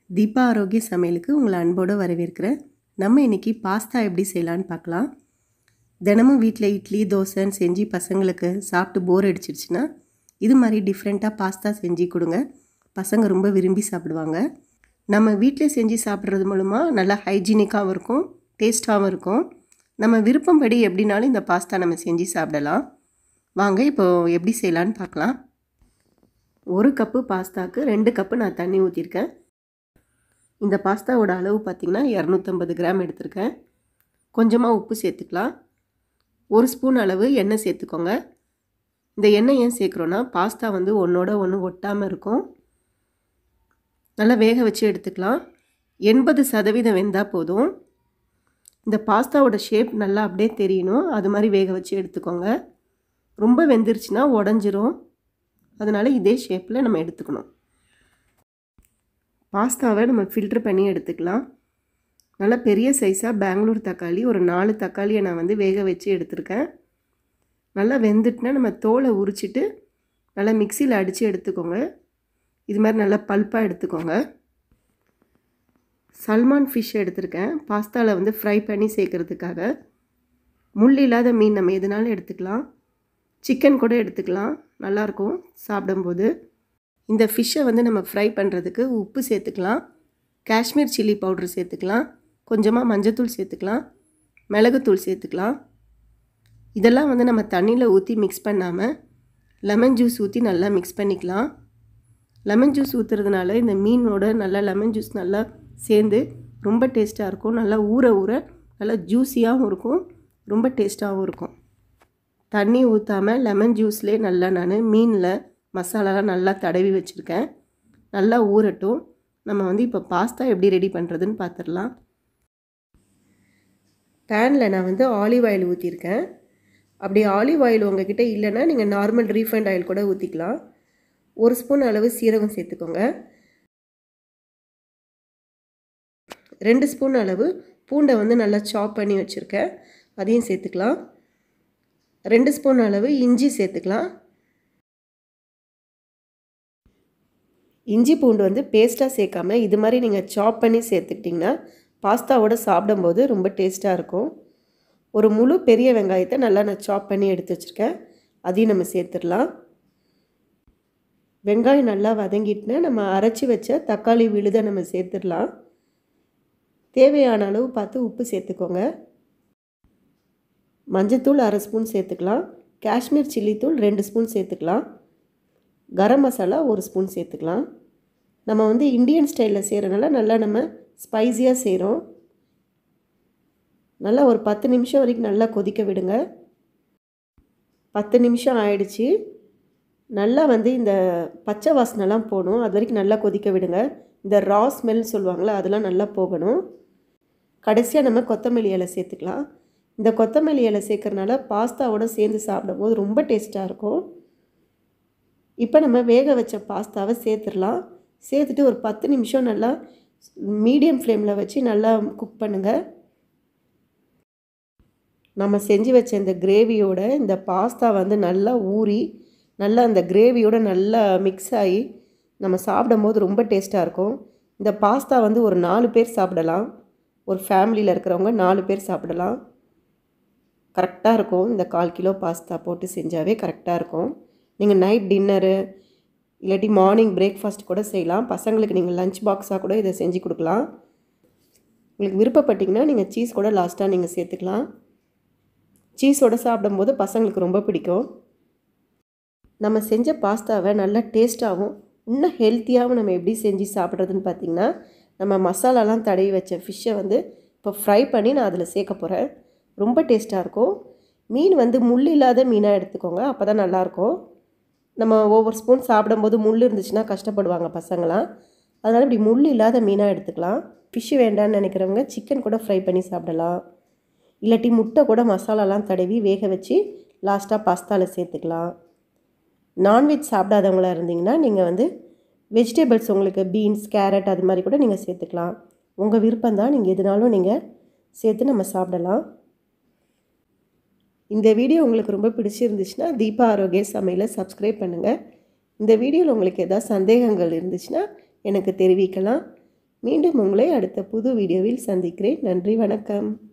தீபா ஆரோக்கிய சமையலுக்கு உங்களை அன்போடு வரவேற்கிறேன் நம்ம இன்றைக்கி பாஸ்தா எப்படி செய்யலான்னு பார்க்கலாம் தினமும் வீட்டில் இட்லி தோசைன்னு செஞ்சு பசங்களுக்கு சாப்பிட்டு போர் அடிச்சிருச்சுன்னா இது மாதிரி டிஃப்ரெண்ட்டாக பாஸ்தா செஞ்சு கொடுங்க பசங்க ரொம்ப விரும்பி சாப்பிடுவாங்க நம்ம வீட்டிலே செஞ்சு சாப்பிட்றது மூலமாக நல்லா ஹைஜீனிக்காகவும் இருக்கும் டேஸ்ட்டாகவும் இருக்கும் நம்ம விருப்பம்படி எப்படினாலும் இந்த பாஸ்தா நம்ம செஞ்சு சாப்பிடலாம் வாங்க இப்போது எப்படி செய்யலான்னு பார்க்கலாம் ஒரு கப்பு பாஸ்தாக்கு ரெண்டு கப்பு நான் தண்ணி ஊற்றிருக்கேன் இந்த பாஸ்தாவோட அளவு பார்த்திங்கன்னா இரநூத்தம்பது கிராம் எடுத்திருக்கேன் கொஞ்சமாக உப்பு சேர்த்துக்கலாம் ஒரு ஸ்பூன் அளவு எண்ணெய் சேர்த்துக்கோங்க இந்த எண்ணெய் ஏன் சேர்க்குறோன்னா பாஸ்தா வந்து ஒன்றோட ஒன்று ஒட்டாமல் இருக்கும் நல்லா வேக வச்சு எடுத்துக்கலாம் எண்பது சதவீதம் வெந்தால் போதும் இந்த பாஸ்தாவோட ஷேப் நல்லா அப்படியே தெரியணும் அது மாதிரி வேக வச்சு எடுத்துக்கோங்க ரொம்ப வெந்துருச்சுன்னா உடஞ்சிரும் அதனால் இதே ஷேப்பில் நம்ம எடுத்துக்கணும் பாஸ்தாவை நம்ம ஃபில்ட்ரு பண்ணி எடுத்துக்கலாம் நல்லா பெரிய சைஸாக பெங்களூர் தக்காளி ஒரு நாலு தக்காளியை நான் வந்து வேக வச்சு எடுத்திருக்கேன் நல்லா வெந்துட்டுனா நம்ம தோலை உரிச்சிட்டு நல்லா மிக்சியில் அடித்து எடுத்துக்கோங்க இது மாதிரி நல்லா பல்ப்பாக எடுத்துக்கோங்க சல்மான் ஃபிஷ் எடுத்திருக்கேன் பாஸ்தாவில் வந்து ஃப்ரை பண்ணி சேர்க்குறதுக்காக முள் இல்லாத மீன் நம்ம எதுனாலும் எடுத்துக்கலாம் சிக்கன் கூட எடுத்துக்கலாம் நல்லாயிருக்கும் சாப்பிடும்போது இந்த ஃபிஷ்ஷை வந்து நம்ம ஃப்ரை பண்ணுறதுக்கு உப்பு சேர்த்துக்கலாம் காஷ்மீர் சில்லி பவுட்ரு சேர்த்துக்கலாம் கொஞ்சமாக மஞ்சத்தூள் சேர்த்துக்கலாம் மிளகுத்தூள் சேர்த்துக்கலாம் இதெல்லாம் வந்து நம்ம தண்ணியில் ஊற்றி மிக்ஸ் பண்ணாமல் லெமன் ஜூஸ் ஊற்றி நல்லா மிக்ஸ் பண்ணிக்கலாம் லெமன் ஜூஸ் ஊற்றுறதுனால இந்த மீனோட நல்லா லெமன் ஜூஸ் நல்லா சேர்ந்து ரொம்ப டேஸ்ட்டாக இருக்கும் நல்லா ஊற ஊற நல்லா ஜூஸியாகவும் இருக்கும் ரொம்ப டேஸ்ட்டாகவும் இருக்கும் தண்ணி ஊற்றாமல் லெமன் ஜூஸ்லேயே நல்லா நான் மீனில் மசாலாலாம் நல்லா தடவி வச்சுருக்கேன் நல்லா ஊறட்டும் நம்ம வந்து இப்போ பாஸ்தா எப்படி ரெடி பண்ணுறதுன்னு பார்த்துடலாம் பேனில் நான் வந்து ஆலிவ் ஆயில் ஊற்றிருக்கேன் அப்படி ஆலிவ் ஆயில் உங்ககிட்ட இல்லைன்னா நீங்கள் நார்மல் ரீஃபைண்ட் ஆயில் கூட ஊற்றிக்கலாம் ஒரு ஸ்பூன் அளவு சீரகம் சேர்த்துக்கோங்க ரெண்டு ஸ்பூன் அளவு பூண்டை வந்து நல்லா சாப் பண்ணி வச்சுருக்கேன் அதையும் சேர்த்துக்கலாம் ரெண்டு ஸ்பூன் அளவு இஞ்சி சேர்த்துக்கலாம் இஞ்சி பூண்டு வந்து பேஸ்ட்டாக சேர்க்காம இது மாதிரி நீங்கள் சாப் பண்ணி சேர்த்துக்கிட்டிங்கன்னா பாஸ்தாவோட சாப்பிடும்போது ரொம்ப டேஸ்ட்டாக இருக்கும் ஒரு முழு பெரிய வெங்காயத்தை நல்லா நான் சாப் பண்ணி எடுத்து வச்சுருக்கேன் அதையும் நம்ம சேர்த்துடலாம் வெங்காயம் நல்லா வதங்கிட்டுனா நம்ம அரைச்சி வச்ச தக்காளி விழுதை நம்ம சேர்த்துடலாம் தேவையான அளவு பார்த்து உப்பு சேர்த்துக்கோங்க மஞ்சத்தூள் அரை ஸ்பூன் சேர்த்துக்கலாம் காஷ்மீர் சில்லி தூள் ரெண்டு ஸ்பூன் சேர்த்துக்கலாம் கரம் மசாலா ஒரு ஸ்பூன் சேர்த்துக்கலாம் நம்ம வந்து இந்தியன் ஸ்டைலில் செய்கிறனால நல்லா நம்ம ஸ்பைஸியாக செய்கிறோம் நல்லா ஒரு பத்து நிமிஷம் வரைக்கும் நல்லா கொதிக்க விடுங்க பத்து நிமிஷம் ஆயிடுச்சு நல்லா வந்து இந்த பச்சை வாசனைலாம் போகணும் அது வரைக்கும் நல்லா கொதிக்க விடுங்க இந்த ரா ஸ்மெல் சொல்லுவாங்களே அதெல்லாம் நல்லா போகணும் கடைசியாக நம்ம கொத்தமல்லி இலை சேர்த்துக்கலாம் இந்த கொத்தமல்லி இலை சேர்க்குறனால பாஸ்தாவோடு சேர்ந்து சாப்பிடும்போது ரொம்ப டேஸ்ட்டாக இருக்கும் இப்போ நம்ம வேக வச்ச பாஸ்தாவை சேர்த்துடலாம் சேர்த்துட்டு ஒரு பத்து நிமிஷம் நல்லா மீடியம் ஃப்ளேமில் வச்சு நல்லா குக் பண்ணுங்கள் நம்ம செஞ்சு வச்ச இந்த கிரேவியோட இந்த பாஸ்தா வந்து நல்லா ஊறி நல்லா அந்த கிரேவியோட நல்லா மிக்ஸ் ஆகி நம்ம சாப்பிடும் போது ரொம்ப டேஸ்ட்டாக இருக்கும் இந்த பாஸ்தா வந்து ஒரு நாலு பேர் சாப்பிடலாம் ஒரு ஃபேமிலியில் இருக்கிறவங்க நாலு பேர் சாப்பிடலாம் கரெக்டாக இருக்கும் இந்த கால் கிலோ பாஸ்தா போட்டு செஞ்சாவே கரெக்டாக இருக்கும் நீங்கள் நைட் டின்னரு இல்லாட்டி மார்னிங் பிரேக்ஃபாஸ்ட் கூட செய்யலாம் பசங்களுக்கு நீங்கள் லஞ்ச் பாக்ஸாக கூட இதை செஞ்சு கொடுக்கலாம் உங்களுக்கு விருப்பப்பட்டிங்கன்னா நீங்கள் சீஸ் கூட லாஸ்ட்டாக நீங்கள் சேர்த்துக்கலாம் சீஸோடு சாப்பிடும்போது பசங்களுக்கு ரொம்ப பிடிக்கும் நம்ம செஞ்ச பாஸ்தாவை நல்லா டேஸ்ட்டாகவும் இன்னும் ஹெல்த்தியாகவும் நம்ம எப்படி செஞ்சு சாப்பிட்றதுன்னு பார்த்திங்கன்னா நம்ம மசாலாலாம் தடவி வச்ச ஃபிஷ்ஷை வந்து இப்போ ஃப்ரை பண்ணி நான் அதில் சேர்க்க போகிறேன் ரொம்ப டேஸ்ட்டாக இருக்கும் மீன் வந்து முள் இல்லாத மீனாக எடுத்துக்கோங்க அப்போ தான் நல்லாயிருக்கும் நம்ம ஒவ்வொரு ஸ்பூன் சாப்பிடும்போது முள் இருந்துச்சுன்னா கஷ்டப்படுவாங்க பசங்களாம் அதனால் இப்படி முள் இல்லாத மீனாக எடுத்துக்கலாம் ஃபிஷ்ஷு வேண்டான்னு நினைக்கிறவங்க சிக்கன் கூட ஃப்ரை பண்ணி சாப்பிடலாம் இல்லாட்டி முட்டை கூட மசாலாலாம் தடவி வேக வச்சு லாஸ்ட்டாக பாஸ்தாவில் சேர்த்துக்கலாம் நான்வெஜ் சாப்பிடாதவங்களாக இருந்தீங்கன்னா நீங்கள் வந்து வெஜிடபிள்ஸ் உங்களுக்கு பீன்ஸ் கேரட் அது மாதிரி கூட நீங்கள் சேர்த்துக்கலாம் உங்கள் விருப்பம் தான் நீங்கள் எதுனாலும் நீங்கள் சேர்த்து நம்ம சாப்பிடலாம் இந்த வீடியோ உங்களுக்கு ரொம்ப பிடிச்சிருந்துச்சுன்னா தீபா ஆரோக்கிய சமையலை சப்ஸ்கிரைப் பண்ணுங்கள் இந்த வீடியோவில் உங்களுக்கு எதாவது சந்தேகங்கள் இருந்துச்சுன்னா எனக்கு தெரிவிக்கலாம் மீண்டும் உங்களை அடுத்த புது வீடியோவில் சந்திக்கிறேன் நன்றி வணக்கம்